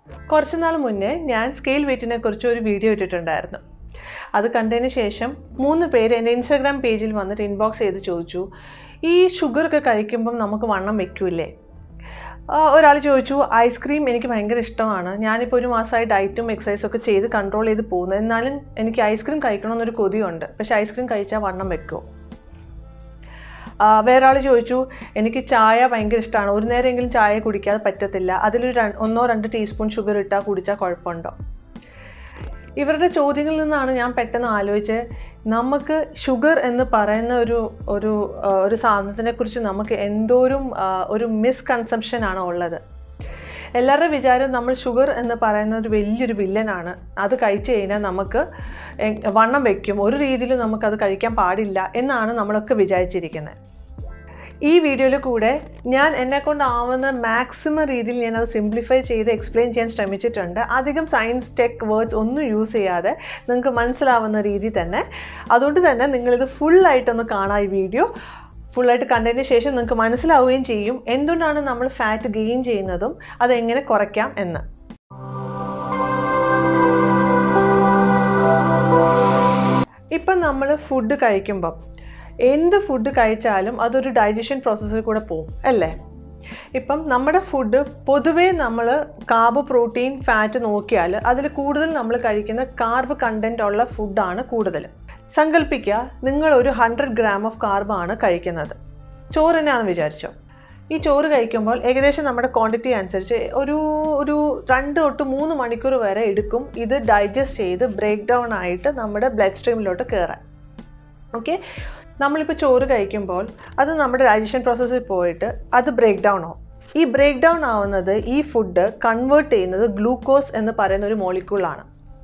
കുറച്ച് നാൾ മുന്നേ ഞാൻ സ്കെയിൽ വെയിറ്റിനെ കുറിച്ച് ഒരു വീഡിയോ ഇട്ടിട്ടുണ്ടായിരുന്നു അത് കണ്ടതിന് ശേഷം മൂന്ന് പേര് എൻ്റെ ഇൻസ്റ്റാഗ്രാം പേജിൽ വന്നിട്ട് ഇൻബോക്സ് ചെയ്ത് ചോദിച്ചു ഈ ഷുഗറൊക്കെ കഴിക്കുമ്പം നമുക്ക് വണ്ണം വെക്കൂലേ ഒരാൾ ചോദിച്ചു ഐസ്ക്രീം എനിക്ക് ഭയങ്കര ഇഷ്ടമാണ് ഞാനിപ്പോൾ ഒരു മാസമായി ഡയറ്റും എക്സസൈസും ഒക്കെ ചെയ്ത് കൺട്രോൾ ചെയ്ത് പോകുന്നു എന്നാലും എനിക്ക് ഐസ്ക്രീം കഴിക്കണമെന്നൊരു കൊതിയുണ്ട് പക്ഷേ ഐസ്ക്രീം കഴിച്ചാൽ വണ്ണം വെക്കുമോ വേറെ ആൾ ചോദിച്ചു എനിക്ക് ചായ ഭയങ്കര ഇഷ്ടമാണ് ഒരു നേരമെങ്കിലും ചായ കുടിക്കാതെ പറ്റത്തില്ല അതിലൊരു ര- ഒന്നോ രണ്ട് ടീസ്പൂൺ ഷുഗർ ഇട്ടാൽ കുടിച്ചാൽ കുഴപ്പമുണ്ടോ ഇവരുടെ ചോദ്യങ്ങളിൽ നിന്നാണ് ഞാൻ പെട്ടെന്ന് ആലോചിച്ച് നമുക്ക് ഷുഗർ എന്ന് പറയുന്ന ഒരു ഒരു ആ, ഒരു സാധനത്തിനെ കുറിച്ച് നമുക്ക് എന്തോരം ആ, ഒരു മിസ്കൺസെപ്ഷൻ ആണ് ഉള്ളത് എല്ലാവരുടെ വിചാരം നമ്മൾ ഷുഗർ എന്ന് പറയുന്ന ഒരു വലിയൊരു വില്ലനാണ് അത് കഴിച്ചു കഴിഞ്ഞാൽ നമുക്ക് എ- വണ്ണം വയ്ക്കും ഒരു രീതിയിലും നമുക്കത് കഴിക്കാൻ പാടില്ല എന്നാണ് നമ്മളൊക്കെ വിചാരിച്ചിരിക്കുന്നത് ഈ വീഡിയോയിൽ കൂടെ ഞാൻ എന്നെ കൊണ്ടാവുന്ന മാക്സിമം രീതിയിൽ ഞാൻ അത് സിംപ്ലിഫൈ ചെയ്ത് എക്സ്പ്ലെയിൻ ചെയ്യാൻ ശ്രമിച്ചിട്ടുണ്ട് അധികം സയൻസ് ടെക് വേർഡ്സ് ഒന്നും യൂസ് ചെയ്യാതെ നിങ്ങൾക്ക് മനസ്സിലാവുന്ന രീതി തന്നെ അതുകൊണ്ട് തന്നെ നിങ്ങളിത് ഫുള്ളായിട്ടൊന്ന് കാണാം ഈ വീഡിയോ ഫുള്ളായിട്ട് കണ്ടതിന് ശേഷം നിങ്ങൾക്ക് മനസ്സിലാവുകയും ചെയ്യും എന്തുകൊണ്ടാണ് നമ്മൾ ഫാറ്റ് ഗെയിൻ ചെയ്യുന്നതും അതെങ്ങനെ കുറയ്ക്കാം എന്ന് ഇപ്പം നമ്മൾ ഫുഡ് കഴിക്കുമ്പം എന്ത് ഫുഡ് കഴിച്ചാലും അതൊരു ഡൈജഷൻ പ്രോസസ്സിൽ കൂടെ പോകും അല്ലേ ഇപ്പം നമ്മുടെ ഫുഡ് പൊതുവേ നമ്മൾ കാർബ് പ്രോട്ടീൻ ഫാറ്റ് നോക്കിയാൽ അതിൽ കൂടുതൽ നമ്മൾ കഴിക്കുന്ന കാർബ് കണ്ടൻറ് ഉള്ള ഫുഡാണ് കൂടുതൽ സങ്കല്പിക്കുക നിങ്ങൾ ഒരു ഹൺഡ്രഡ് ഗ്രാം ഓഫ് കാർബാണ് കഴിക്കുന്നത് ചോറ് തന്നെയാണെന്ന് വിചാരിച്ചോ ഈ ചോറ് കഴിക്കുമ്പോൾ ഏകദേശം നമ്മുടെ ക്വാണ്ടിറ്റി അനുസരിച്ച് ഒരു ഒരു രണ്ട് തൊട്ട് മൂന്ന് മണിക്കൂർ വരെ എടുക്കും ഇത് ഡൈജസ്റ്റ് ചെയ്ത് ബ്രേക്ക് ഡൗൺ ആയിട്ട് നമ്മുടെ ബ്ലഡ് സ്ട്രീമിലോട്ട് കയറാൻ ഓക്കെ നമ്മളിപ്പോൾ ചോറ് കഴിക്കുമ്പോൾ അത് നമ്മുടെ ഡൈജഷൻ പ്രോസസ്സിൽ പോയിട്ട് അത് ബ്രേക്ക് ഡൗൺ ആവും ഈ ബ്രേക്ക് ഡൗൺ ആവുന്നത് ഈ ഫുഡ് കൺവേർട്ട് ചെയ്യുന്നത് ഗ്ലൂക്കോസ് എന്ന് പറയുന്ന ഒരു മോളിക്യൂളാണ്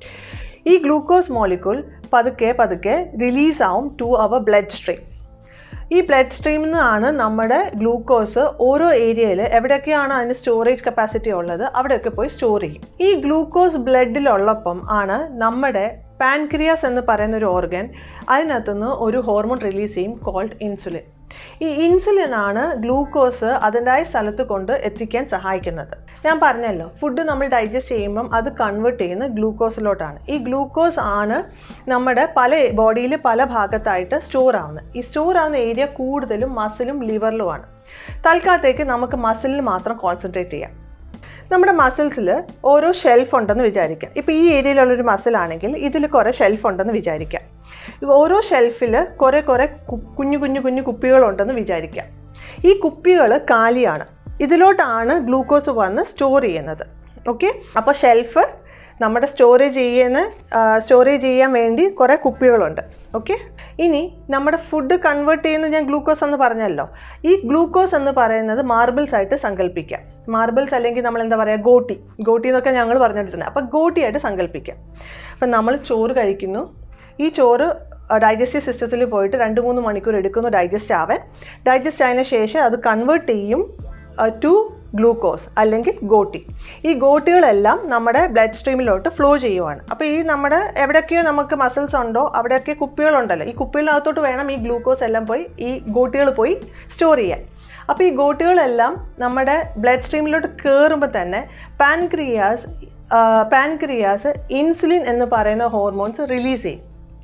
ഈ ഗ്ലൂക്കോസ് മോളിക്യൂൾ പതുക്കെ പതുക്കെ റിലീസ് ആവും ടു അവർ ബ്ലഡ് സ്ട്രീം ഈ ബ്ലഡ് സ്ട്രീമിൽ നിന്നാണ് നമ്മുടെ ഗ്ലൂക്കോസ് ഓരോ ഏരിയയിൽ എവിടെയൊക്കെയാണ് അതിന് സ്റ്റോറേജ് കപ്പാസിറ്റി ഉള്ളത് അവിടെയൊക്കെ പോയി സ്റ്റോർ ചെയ്യും ഈ ഗ്ലൂക്കോസ് ബ്ലഡിലുള്ളപ്പം ആണ് നമ്മുടെ പാൻക്രിയാസ് എന്ന് പറയുന്ന ഒരു ഓർഗൻ അതിനകത്തുനിന്ന് ഒരു ഹോർമോൺ റിലീസ് ചെയ്യും കോൾഡ് ഇൻസുലിൻ ഈ ഇൻസുലിൻ ആണ് ഗ്ലൂക്കോസ് അതിൻ്റെതായ സ്ഥലത്ത് കൊണ്ട് എത്തിക്കാൻ സഹായിക്കുന്നത് ഞാൻ പറഞ്ഞല്ലോ ഫുഡ് നമ്മൾ ഡൈജസ്റ്റ് ചെയ്യുമ്പം അത് കൺവേർട്ട് ചെയ്യുന്ന ഗ്ലൂക്കോസിലോട്ടാണ് ഈ ഗ്ലൂക്കോസ് ആണ് നമ്മുടെ പല ബോഡിയിൽ പല ഭാഗത്തായിട്ട് സ്റ്റോർ ആവുന്നത് ഈ സ്റ്റോർ ആവുന്ന ഏരിയ കൂടുതലും മസിലും ലിവറിലുമാണ് തൽക്കാലത്തേക്ക് നമുക്ക് മസിലിൽ മാത്രം കോൺസെൻട്രേറ്റ് ചെയ്യാം നമ്മുടെ മസിൽസിൽ ഓരോ ഷെൽഫ് ഉണ്ടെന്ന് വിചാരിക്കാം ഇപ്പോൾ ഈ ഏരിയയിലുള്ളൊരു മസിലാണെങ്കിൽ ഇതിൽ കുറേ ഷെൽഫ് ഉണ്ടെന്ന് വിചാരിക്കാം ഇപ്പൊ ഓരോ ഷെൽഫിൽ കുറേ കുറേ കു- കുഞ്ഞു കുഞ്ഞു കുഞ്ഞു കുപ്പികളുണ്ടെന്ന് വിചാരിക്കാം ഈ കുപ്പികൾ കാലിയാണ് ഇതിലോട്ടാണ് ഗ്ലൂക്കോസ് വന്ന് സ്റ്റോർ ചെയ്യുന്നത് ഓക്കെ അപ്പോൾ ഷെൽഫ് നമ്മുടെ സ്റ്റോറേജ് ചെയ്യുന്ന സ്റ്റോറേജ് ചെയ്യാൻ വേണ്ടി കുറേ കുപ്പികളുണ്ട് ഓക്കെ ഇനി നമ്മുടെ ഫുഡ് കൺവേർട്ട് ചെയ്യുന്ന ഞാൻ ഗ്ലൂക്കോസ് എന്ന് പറഞ്ഞല്ലോ ഈ ഗ്ലൂക്കോസ് എന്ന് പറയുന്നത് മാർബിൾസ് ആയിട്ട് സങ്കല്പിക്കാം മാർബിൾസ് അല്ലെങ്കിൽ നമ്മൾ എന്താ പറയുക ഗോട്ടി ഗോട്ടി എന്നൊക്കെ ഞങ്ങൾ പറഞ്ഞിട്ടുണ്ട് അപ്പോൾ ഗോട്ടിയായിട്ട് സങ്കല്പിക്കാം അപ്പം നമ്മൾ ചോറ് കഴിക്കുന്നു ഈ ചോറ് ഡൈജസ്റ്റീവ് സിസ്റ്റത്തിൽ പോയിട്ട് രണ്ട് മൂന്ന് മണിക്കൂർ എടുക്കുന്നു ഡൈജസ്റ്റ് ആവാൻ ഡൈജസ്റ്റ് ആയതിനു ശേഷം അത് കൺവേർട്ട് ചെയ്യും ടു ഗ്ലൂക്കോസ് അല്ലെങ്കിൽ ഗോട്ടി ഈ ഗോട്ടികളെല്ലാം നമ്മുടെ ബ്ലഡ് സ്ട്രീമിലോട്ട് ഫ്ലോ ചെയ്യുവാണ് അപ്പോൾ ഈ നമ്മുടെ എവിടെയൊക്കെയോ നമുക്ക് മസിൽസ് ഉണ്ടോ അവിടെയൊക്കെ കുപ്പികളുണ്ടല്ലോ ഈ കുപ്പികളിനകത്തോട്ട് വേണം ഈ ഗ്ലൂക്കോസ് എല്ലാം പോയി ഈ ഗോട്ടികൾ പോയി സ്റ്റോർ ചെയ്യാൻ അപ്പോൾ ഈ ഗോട്ടികളെല്ലാം നമ്മുടെ ബ്ലഡ് സ്ട്രീമിലോട്ട് കയറുമ്പോൾ തന്നെ പാൻക്രിയാസ് പാൻക്രിയാസ് ഇൻസുലിൻ എന്ന് പറയുന്ന ഹോർമോൺസ് റിലീസ് ചെയ്യും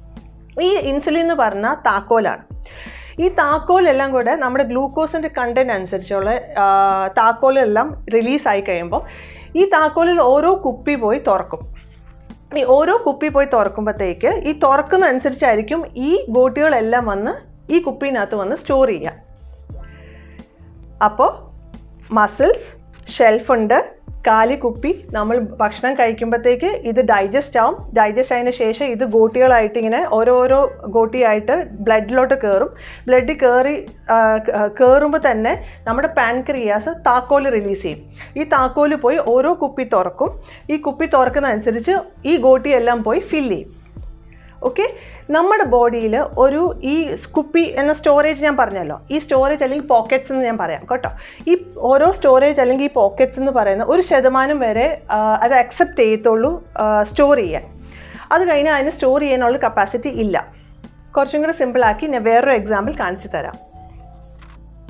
ഈ ഇൻസുലിൻ എന്ന് പറഞ്ഞാൽ താക്കോലാണ് ഈ താക്കോലെല്ലാം കൂടെ നമ്മുടെ ഗ്ലൂക്കോസിൻ്റെ കണ്ടൻറ് അനുസരിച്ചുള്ള ആ, താക്കോലെല്ലാം റിലീസായി കഴിയുമ്പോൾ ഈ താക്കോലിൽ ഓരോ കുപ്പി പോയി തുറക്കും ഈ ഓരോ കുപ്പി പോയി തുറക്കുമ്പോഴത്തേക്ക് ഈ തുറക്കുന്ന അനുസരിച്ചായിരിക്കും ഈ ബോട്ടുകളെല്ലാം വന്ന് ഈ കുപ്പിനകത്ത് വന്ന് സ്റ്റോർ ചെയ്യുക അപ്പോൾ മസിൽസ് ഷെൽഫുണ്ട് കാലി കുപ്പി നമ്മൾ ഭക്ഷണം കഴിക്കുമ്പോഴത്തേക്ക് ഇത് ഡൈജസ്റ്റ് ആവും ഡൈജസ്റ്റ് ആയതിനു ശേഷം ഇത് ഗോട്ടികളായിട്ട് ഇങ്ങനെ ഓരോരോ ഗോട്ടിയായിട്ട് ബ്ലഡിലോട്ട് കയറും ബ്ലഡിൽ കയറി കയറുമ്പോൾ തന്നെ നമ്മുടെ പാൻക്രിയാസ് താക്കോല് റിലീസ് ചെയ്യും ഈ താക്കോല് പോയി ഓരോ കുപ്പി തുറക്കും ഈ കുപ്പി തുറക്കുന്ന അനുസരിച്ച് ഈ ഗോട്ടിയെല്ലാം പോയി ഫില്ല് ചെയ്യും ഓക്കെ നമ്മുടെ ബോഡിയിൽ ഒരു ഈ കുപ്പി എന്ന സ്റ്റോറേജ് ഞാൻ പറഞ്ഞല്ലോ ഈ സ്റ്റോറേജ് അല്ലെങ്കിൽ പോക്കറ്റ്സ് എന്ന് ഞാൻ പറയാം കേട്ടോ ഈ ഓരോ സ്റ്റോറേജ് അല്ലെങ്കിൽ ഈ പോക്കറ്റ്സ് എന്ന് പറയുന്ന ഒരു ശതമാനം വരെ ആ, അത് അക്സെപ്റ്റ് ചെയ്യത്തുള്ളൂ സ്റ്റോർ ചെയ്യാൻ അത് കഴിഞ്ഞാൽ അതിന് സ്റ്റോർ ചെയ്യാനുള്ള കപ്പാസിറ്റി ഇല്ല കുറച്ചും കൂടെ സിമ്പിളാക്കി ഞാൻ വേറൊരു എക്സാമ്പിൾ കാണിച്ചു തരാം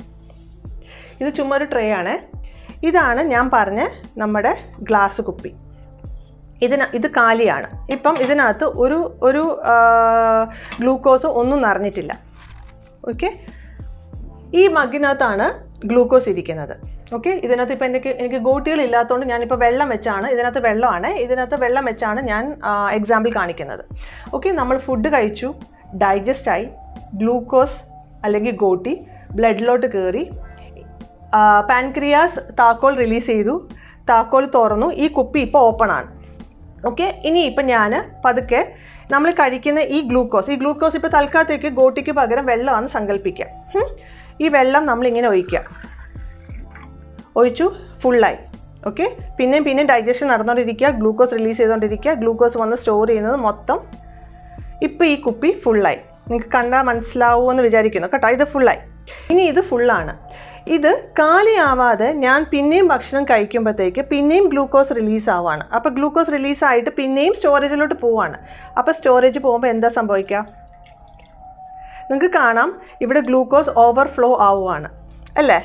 ഇത് ചുമ്മാ ഒരു ട്രേ ആണ് ഇതാണ് ഞാൻ പറഞ്ഞ നമ്മുടെ ഗ്ലാസ് കുപ്പി ഇതിന ഇത് കാലിയാണ് ഇപ്പം ഇതിനകത്ത് ഒരു ഒരു ഗ്ലൂക്കോസ് ഒന്നും നിറഞ്ഞിട്ടില്ല ഓക്കെ ഈ മഗ്ഗിനകത്താണ് ഗ്ലൂക്കോസ് ഇരിക്കുന്നത് ഓക്കെ ഇതിനകത്ത് ഇപ്പോൾ എനിക്ക് എനിക്ക് ഗോട്ടികൾ ഇല്ലാത്തതുകൊണ്ട് ഞാനിപ്പോൾ വെള്ളം വെച്ചാണ് ഇതിനകത്ത് വെള്ളമാണ് ഇതിനകത്ത് വെള്ളം വെച്ചാണ് ഞാൻ എക്സാമ്പിൾ കാണിക്കുന്നത് ഓക്കെ നമ്മൾ ഫുഡ് കഴിച്ചു ഡൈജസ്റ്റ് ആയി ഗ്ലൂക്കോസ് അല്ലെങ്കിൽ ഗോട്ടി ബ്ലഡിലോട്ട് കയറി പാൻക്രിയാസ് താക്കോൽ റിലീസ് ചെയ്തു താക്കോൽ തുറന്നു ഈ കുപ്പി ഇപ്പോൾ ഓപ്പൺ ആണ് ഓക്കെ ഇനി ഇപ്പം ഞാൻ പതുക്കെ നമ്മൾ കഴിക്കുന്ന ഈ ഗ്ലൂക്കോസ് ഈ ഗ്ലൂക്കോസ് ഇപ്പോൾ തൽക്കാലത്തേക്ക് ഗോട്ടിക്ക് പകരം വെള്ളമാണ് സങ്കല്പിക്കുക ഉം. ഈ വെള്ളം നമ്മളിങ്ങനെ ഒഴിക്കുക ഒഴിച്ചു ഫുള്ളായി ഓക്കെ പിന്നെയും പിന്നെയും ഡൈജഷൻ നടന്നുകൊണ്ടിരിക്കുക ഗ്ലൂക്കോസ് റിലീസ് ചെയ്തുകൊണ്ടിരിക്കുക ഗ്ലൂക്കോസ് വന്ന് സ്റ്റോർ ചെയ്യുന്നത് മൊത്തം ഇപ്പോൾ ഈ കുപ്പി ഫുള്ളായി നിങ്ങൾക്ക് കണ്ടാൽ മനസ്സിലാവുമെന്ന് വിചാരിക്കുന്നു കേട്ടോ ഇത് ഫുള്ളായി ഇനി ഇത് ഫുള്ളാണ് ഇത് കാലിയാവാതെ ഞാൻ പിന്നെയും ഭക്ഷണം കഴിക്കുമ്പോഴത്തേക്ക് പിന്നെയും ഗ്ലൂക്കോസ് റിലീസ് ആവുകയാണ് അപ്പോൾ ഗ്ലൂക്കോസ് റിലീസ് ആയിട്ട് പിന്നെയും സ്റ്റോറേജിലോട്ട് പോവാണ് അപ്പോൾ സ്റ്റോറേജ് പോകുമ്പോൾ എന്താ സംഭവിക്കുക നിങ്ങൾക്ക് കാണാം ഇവിടെ ഗ്ലൂക്കോസ് ഓവർഫ്ലോ ആവുകയാണ് അല്ലേ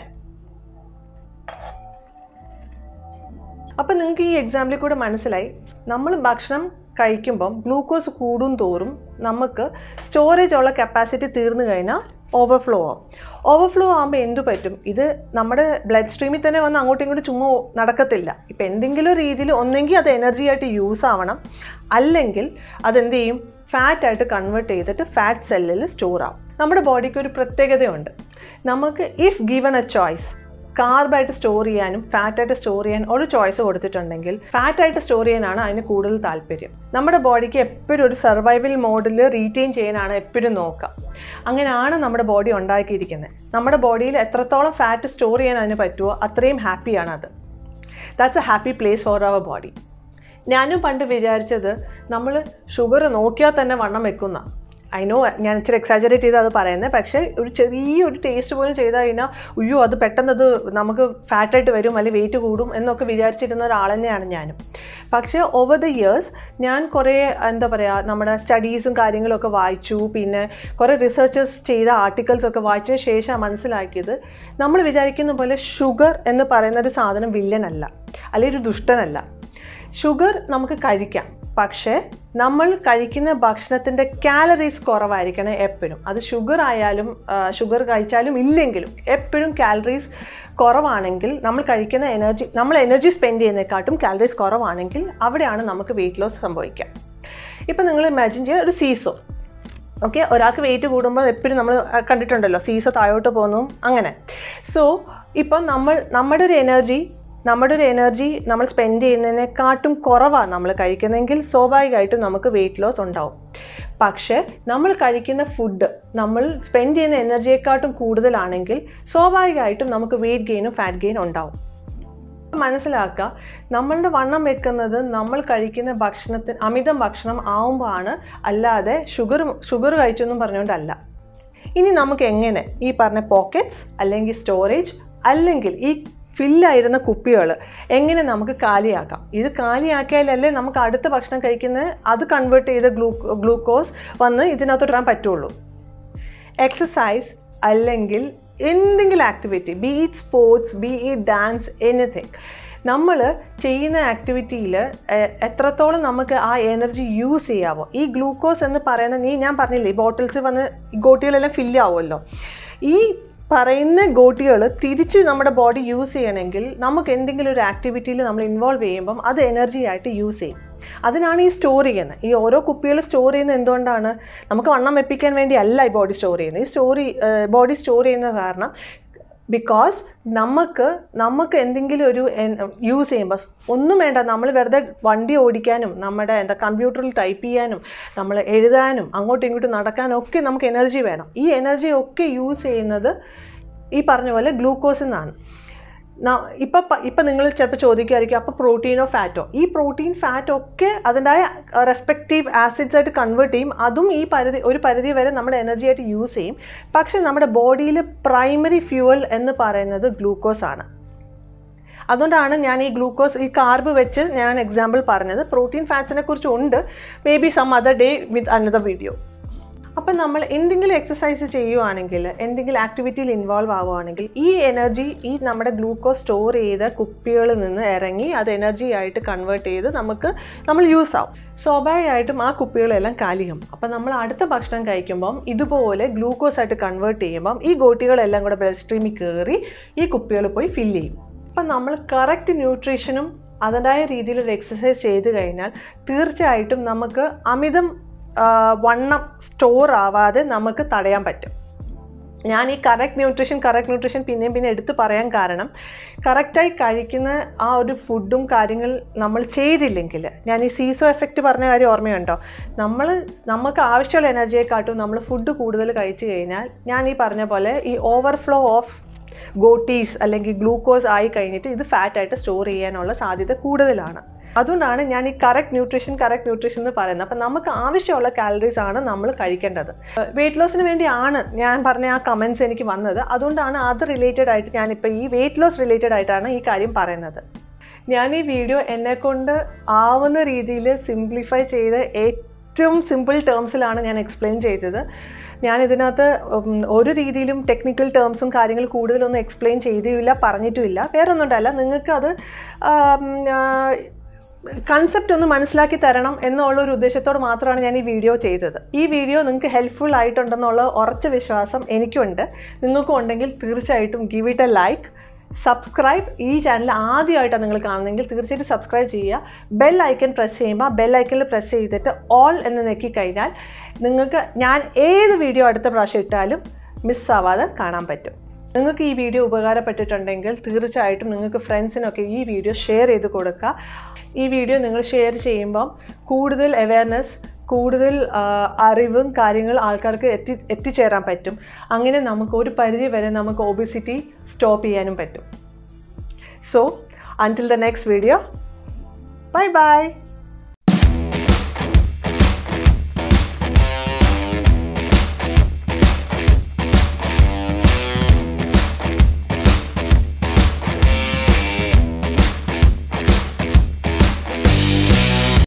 അപ്പം നിങ്ങൾക്ക് ഈ എക്സാമ്പിളിൽ കൂടെ മനസ്സിലായി നമ്മൾ ഭക്ഷണം കഴിക്കുമ്പം ഗ്ലൂക്കോസ് കൂടും തോറും നമുക്ക് സ്റ്റോറേജ് ഉള്ള കപ്പാസിറ്റി തീർന്നു കഴിഞ്ഞാൽ ഓവർഫ്ലോ ആവും ഓവർഫ്ലോ ആകുമ്പോൾ എന്തു പറ്റും ഇത് നമ്മുടെ ബ്ലഡ് സ്ട്രീമിൽ തന്നെ വന്ന് അങ്ങോട്ടും ഇങ്ങോട്ടും ചുമ്മാ നടക്കത്തില്ല ഇപ്പം എന്തെങ്കിലും രീതിയിൽ ഒന്നെങ്കിൽ അത് എനർജി ആയിട്ട് യൂസ് ആവണം അല്ലെങ്കിൽ അതെന്ത് ചെയ്യും ഫാറ്റ് ആയിട്ട് കൺവേർട്ട് ചെയ്തിട്ട് ഫാറ്റ് സെല്ലിൽ സ്റ്റോർ ആവും നമ്മുടെ ബോഡിക്ക് ഒരു പ്രത്യേകതയുണ്ട് നമുക്ക് ഇഫ് ഗിവൺ എ ചോയ്സ് കാർബായിട്ട് സ്റ്റോർ ചെയ്യാനും ഫാറ്റായിട്ട് സ്റ്റോർ ചെയ്യാൻ ഒരു ചോയ്സ് കൊടുത്തിട്ടുണ്ടെങ്കിൽ ഫാറ്റായിട്ട് സ്റ്റോർ ചെയ്യാനാണ് അതിന് കൂടുതൽ താല്പര്യം നമ്മുടെ ബോഡിക്ക് എപ്പോഴും ഒരു സർവൈവൽ മോഡിൽ റീറ്റെയിൻ ചെയ്യാനാണ് എപ്പോഴും നോക്കുക അങ്ങനെയാണ് നമ്മുടെ ബോഡി ഉണ്ടാക്കിയിരിക്കുന്നത് നമ്മുടെ ബോഡിയിൽ എത്രത്തോളം ഫാറ്റ് സ്റ്റോർ ചെയ്യാൻ അതിന് പറ്റുമോ അത്രയും ഹാപ്പിയാണ് അത് that's a happy place for our body ഞാനും പണ്ട് വിചാരിച്ചത് നമ്മൾ ഷുഗർ നോക്കിയാൽ തന്നെ വണ്ണം വെക്കുന്ന ഐ നോ ഞാൻ ഇച്ചിരി എക്സാജറേറ്റ് ചെയ്ത് അത് പറയുന്നത് പക്ഷേ ഒരു ചെറിയൊരു ടേസ്റ്റ് പോലും ചെയ്താൽ കഴിഞ്ഞാൽ അയ്യോ അത് പെട്ടെന്ന് അത് നമുക്ക് ഫാറ്റായിട്ട് വരും അല്ലെങ്കിൽ വെയിറ്റ് കൂടും എന്നൊക്കെ വിചാരിച്ചിരുന്ന ഒരാൾ തന്നെയാണ് ഞാനും പക്ഷേ ഓവർ ദ ഇയേഴ്സ് ഞാൻ കുറേ എന്താ പറയുക നമ്മുടെ സ്റ്റഡീസും കാര്യങ്ങളൊക്കെ വായിച്ചു പിന്നെ കുറേ റിസർച്ചേഴ്സ് ചെയ്ത ആർട്ടിക്കിൾസ് ഒക്കെ വായിച്ചതിന് ശേഷം മനസ്സിലാക്കിയത് നമ്മൾ വിചാരിക്കുന്ന പോലെ ഷുഗർ എന്ന് പറയുന്ന ഒരു സാധനം വില്ലനല്ല അല്ലെങ്കിൽ ഒരു ദുഷ്ടനല്ല ഷുഗർ നമുക്ക് കഴിക്കാം പക്ഷേ നമ്മൾ കഴിക്കുന്ന ഭക്ഷണത്തിൻ്റെ കാലറീസ് കുറവായിരിക്കണം എപ്പോഴും അത് ഷുഗർ ആയാലും ഷുഗർ കഴിച്ചാലും ഇല്ലെങ്കിലും എപ്പോഴും കാലറീസ് കുറവാണെങ്കിൽ നമ്മൾ കഴിക്കുന്ന എനർജി നമ്മൾ എനർജി സ്പെൻഡ് ചെയ്യുന്നതിനെക്കാട്ടും കാലറീസ് കുറവാണെങ്കിൽ അവിടെയാണ് നമുക്ക് വെയിറ്റ് ലോസ് സംഭവിക്കുക ഇപ്പം നിങ്ങൾ ഇമാജിൻ ചെയ്യുക ഒരു സീസോ ഓക്കെ ഒരാൾക്ക് വെയിറ്റ് കൂടുമ്പോൾ എപ്പോഴും നമ്മൾ കണ്ടിട്ടുണ്ടല്ലോ സീസോ താഴോട്ട് പോകുന്നു അങ്ങനെ സോ ഇപ്പം നമ്മൾ നമ്മുടെ ഒരു എനർജി നമ്മുടെ ഒരു എനർജി നമ്മൾ സ്പെൻഡ് ചെയ്യുന്നതിനെക്കാട്ടും കുറവാണ് നമ്മൾ കഴിക്കുന്നതെങ്കിൽ സ്വാഭാവികമായിട്ടും നമുക്ക് വെയിറ്റ് ലോസ് ഉണ്ടാവും പക്ഷേ നമ്മൾ കഴിക്കുന്ന ഫുഡ് നമ്മൾ സ്പെൻഡ് ചെയ്യുന്ന എനർജിയെക്കാട്ടും കൂടുതലാണെങ്കിൽ സ്വാഭാവികമായിട്ടും നമുക്ക് വെയിറ്റ് ഗെയിനും ഫാറ്റ് ഗെയിനും ഉണ്ടാവും മനസ്സിലാക്കുക നമ്മളുടെ വണ്ണം വെക്കുന്നത് നമ്മൾ കഴിക്കുന്ന ഭക്ഷണത്തിന് അമിതം ഭക്ഷണം ആവുമ്പോഴാണ് അല്ലാതെ ഷുഗർ ഷുഗർ കഴിച്ചെന്നും പറഞ്ഞുകൊണ്ടല്ല ഇനി നമുക്ക് എങ്ങനെ ഈ പറഞ്ഞ പോക്കറ്റ്സ് അല്ലെങ്കിൽ സ്റ്റോറേജ് അല്ലെങ്കിൽ ഈ ഫില്ലായിരുന്ന കുപ്പികൾ എങ്ങനെ നമുക്ക് കാലിയാക്കാം ഇത് കാലിയാക്കിയാലല്ലേ നമുക്ക് അടുത്ത ഭക്ഷണം കഴിക്കുന്നത് അത് കൺവേർട്ട് ചെയ്ത ഗ്ലൂ ഗ്ലൂക്കോസ് വന്ന് ഇതിനകത്തോട്ട് ഇടാൻ പറ്റുള്ളൂ എക്സസൈസ് അല്ലെങ്കിൽ എന്തെങ്കിലും activity be it sports be it dance anything നമ്മൾ ചെയ്യുന്ന ആക്ടിവിറ്റിയിൽ എത്രത്തോളം നമുക്ക് ആ എനർജി യൂസ് ചെയ്യാവോ ഈ ഗ്ലൂക്കോസ് എന്ന് പറയുന്ന നീ ഞാൻ പറഞ്ഞില്ലേ ബോട്ടിൽസ് വന്ന് ഗോട്ടികളെല്ലാം ഫില്ല് ആവുമല്ലോ ഈ പറയുന്ന ഗോട്ടികൾ തിരിച്ച് നമ്മുടെ ബോഡി യൂസ് ചെയ്യണമെങ്കിൽ നമുക്ക് എന്തെങ്കിലും ഒരു ആക്ടിവിറ്റിയിൽ നമ്മൾ ഇൻവോൾവ് ചെയ്യുമ്പം അത് എനർജി ആയിട്ട് യൂസ് ചെയ്യും അതിനാണ് ഈ സ്റ്റോർ ചെയ്യുന്നത് ഈ ഓരോ കുപ്പികൾ സ്റ്റോർ ചെയ്യുന്നത് എന്തുകൊണ്ടാണ് നമുക്ക് വണ്ണം വെപ്പിക്കാൻ വേണ്ടി അല്ല ഈ ബോഡി സ്റ്റോർ ചെയ്യുന്നത് ഈ സ്റ്റോറി ബോഡി സ്റ്റോർ ചെയ്യുന്ന കാരണം ബിക്കോസ് നമുക്ക് നമുക്ക് എന്തെങ്കിലും ഒരു യൂസ് ചെയ്യുമ്പോൾ ഒന്നും വേണ്ട നമ്മൾ വെറുതെ വണ്ടി ഓടിക്കാനും നമ്മുടെ എന്താ കമ്പ്യൂട്ടറിൽ ടൈപ്പ് ചെയ്യാനും നമ്മൾ എഴുതാനും അങ്ങോട്ടും ഇങ്ങോട്ടും നടക്കാനും ഒക്കെ നമുക്ക് എനർജി വേണം ഈ എനർജി ഒക്കെ യൂസ് ചെയ്യുന്നത് ഈ പറഞ്ഞ പോലെ ഗ്ലൂക്കോസിൽ നിന്നാണ് ഇപ്പം ഇപ്പം നിങ്ങൾ ചിലപ്പോൾ ചോദിക്കുമായിരിക്കും അപ്പോൾ പ്രോട്ടീനോ ഫാറ്റോ ഈ പ്രോട്ടീൻ ഫാറ്റ് ഒക്കെ അതിൻ്റെതായ റെസ്പെക്റ്റീവ് ആസിഡ്സ് ആയിട്ട് കൺവേർട്ട് ചെയ്യും അതും ഈ പരിധി ഒരു പരിധി വരെ നമ്മുടെ എനർജി ആയിട്ട് യൂസ് ചെയ്യും പക്ഷേ നമ്മുടെ ബോഡിയിൽ പ്രൈമറി ഫ്യൂവൽ എന്ന് പറയുന്നത് ഗ്ലൂക്കോസ് ആണ് അതുകൊണ്ടാണ് ഞാൻ ഈ ഗ്ലൂക്കോസ് ഈ കാർബ് വെച്ച് ഞാൻ എക്സാമ്പിൾ പറഞ്ഞത് പ്രോട്ടീൻ ഫാറ്റ്സിനെ കുറിച്ച് ഉണ്ട് maybe some other day with another video അപ്പം നമ്മൾ എന്തെങ്കിലും എക്സസൈസ് ചെയ്യുവാണെങ്കിൽ എന്തെങ്കിലും ആക്ടിവിറ്റിയിൽ ഇൻവോൾവ് ആവുകയാണെങ്കിൽ ഈ എനർജി ഈ നമ്മുടെ ഗ്ലൂക്കോസ് സ്റ്റോർ ചെയ്ത കുപ്പികളിൽ നിന്ന് ഇറങ്ങി അത് എനർജി ആയിട്ട് കൺവേർട്ട് ചെയ്ത് നമുക്ക് നമ്മൾ യൂസ് ആവും സ്വാഭാവികമായിട്ടും ആ കുപ്പികളെല്ലാം കാലിയാവും അപ്പം നമ്മൾ അടുത്ത ഭക്ഷണം കഴിക്കുമ്പം ഇതുപോലെ ഗ്ലൂക്കോസ് ആയിട്ട് കൺവേർട്ട് ചെയ്യുമ്പം ഈ ഗോട്ടികളെല്ലാം കൂടെ ബ്ലഡ് സ്ട്രീമിൽ കയറി ഈ കുപ്പികൾ പോയി ഫില്ല് ചെയ്യും അപ്പം നമ്മൾ കറക്റ്റ് ന്യൂട്രീഷനും അതിൻ്റെതായ രീതിയിൽ ഒരു എക്സസൈസ് ചെയ്ത് കഴിഞ്ഞാൽ തീർച്ചയായിട്ടും നമുക്ക് അമിതം ആ, വണ്ണം സ്റ്റോർ ആവാതെ നമുക്ക് തടയാൻ പറ്റും ഞാൻ ഈ കറക്റ്റ് ന്യൂട്രീഷൻ കറക്റ്റ് ന്യൂട്രീഷൻ പിന്നെയും പിന്നെ എടുത്ത് പറയാൻ കാരണം കറക്റ്റായി കഴിക്കുന്ന ആ ഒരു ഫുഡും കാര്യങ്ങൾ നമ്മൾ ചെയ്തില്ലെങ്കിൽ ഞാൻ ഈ സീസോ എഫക്റ്റ് പറഞ്ഞ കാര്യം ഓർമ്മയുണ്ടോ നമ്മൾ നമുക്ക് ആവശ്യമുള്ള എനർജിയെക്കാട്ടും നമ്മൾ ഫുഡ് കൂടുതൽ കഴിച്ചു കഴിഞ്ഞാൽ ഞാൻ ഈ പറഞ്ഞ പോലെ ഈ ഓവർഫ്ലോ ഓഫ് ഗോട്ടീസ് അല്ലെങ്കിൽ ഗ്ലൂക്കോസ് ആയി കഴിഞ്ഞിട്ട് ഇത് ഫാറ്റായിട്ട് സ്റ്റോർ ചെയ്യാനുള്ള സാധ്യത കൂടുതലാണ് അതുകൊണ്ടാണ് ഞാൻ ഈ കറക്റ്റ് ന്യൂട്രീഷൻ കറക്റ്റ് ന്യൂട്രീഷൻ എന്ന് പറയുന്നത് അപ്പം നമുക്ക് ആവശ്യമുള്ള കാലറീസ് ആണ് നമ്മൾ കഴിക്കേണ്ടത് വെയിറ്റ് ലോസിന് വേണ്ടിയാണ് ഞാൻ പറഞ്ഞ ആ കമൻസ് എനിക്ക് വന്നത് അതുകൊണ്ടാണ് അത് റിലേറ്റഡ് ആയിട്ട് ഞാനിപ്പോൾ ഈ വെയിറ്റ് ലോസ് റിലേറ്റഡ് ആയിട്ടാണ് ഈ കാര്യം പറയുന്നത് ഞാൻ ഈ വീഡിയോ എന്നെക്കൊണ്ട് ആവുന്ന രീതിയിൽ സിംപ്ലിഫൈ ചെയ്ത് ഏറ്റവും സിമ്പിൾ ടേംസിലാണ് ഞാൻ എക്സ്പ്ലെയിൻ ചെയ്തത് ഞാൻ ഇതിനകത്ത് ഉം, ഒരു രീതിയിലും ടെക്നിക്കൽ ടേംസും കാര്യങ്ങൾ കൂടുതലൊന്നും എക്സ്പ്ലെയിൻ ചെയ്തില്ല പറഞ്ഞിട്ടുമില്ല വേറെ ഒന്നും ഉണ്ടല്ല നിങ്ങൾക്ക് അത് കൺസെപ്റ്റ് ഒന്ന് മനസ്സിലാക്കി തരണം എന്നുള്ള ഒരു ഉദ്ദേശത്തോട് മാത്രമാണ് ഞാൻ ഈ വീഡിയോ ചെയ്തത് ഈ വീഡിയോ നിങ്ങൾക്ക് ഹെൽപ്ഫുൾ ആയിട്ടുണ്ടെന്നുള്ള ഉറച്ച വിശ്വാസം എനിക്കുണ്ട് നിങ്ങൾക്കും ഉണ്ടെങ്കിൽ തീർച്ചയായിട്ടും give it a like subscribe ഈ ചാനൽ ആദ്യമായിട്ടാണ് നിങ്ങൾ കാണുന്നതെങ്കിൽ തീർച്ചയായിട്ടും സബ്സ്ക്രൈബ് ചെയ്യുക ബെൽ ഐക്കൺ പ്രസ് ചെയ്യുമ്പോൾ ബെൽ ഐക്കണിൽ പ്രസ് ചെയ്തിട്ട് ഓൾ എന്ന് നെക്കി കഴിഞ്ഞാൽ നിങ്ങൾക്ക് ഞാൻ ഏത് വീഡിയോ അടുത്ത പ്രാവശ്യം ഇട്ടാലും മിസ്സാവാതെ കാണാൻ പറ്റും നിങ്ങൾക്ക് ഈ വീഡിയോ ഉപകാരപ്പെട്ടിട്ടുണ്ടെങ്കിൽ തീർച്ചയായിട്ടും നിങ്ങൾക്ക് ഫ്രണ്ട്സിനൊക്കെ ഈ വീഡിയോ ഷെയർ ചെയ്ത് കൊടുക്കുക ഈ വീഡിയോ നിങ്ങൾ ഷെയർ ചെയ്യുമ്പം കൂടുതൽ അവയർനെസ് കൂടുതൽ ആ, അറിവും കാര്യങ്ങൾ ആൾക്കാർക്ക് എത്തി എത്തിച്ചേരാൻ പറ്റും അങ്ങനെ നമുക്ക് ഒരു പരിധി വരെ നമുക്ക് ഒബിസിറ്റി സ്റ്റോപ്പ് ചെയ്യാനും പറ്റും so until the next video bye by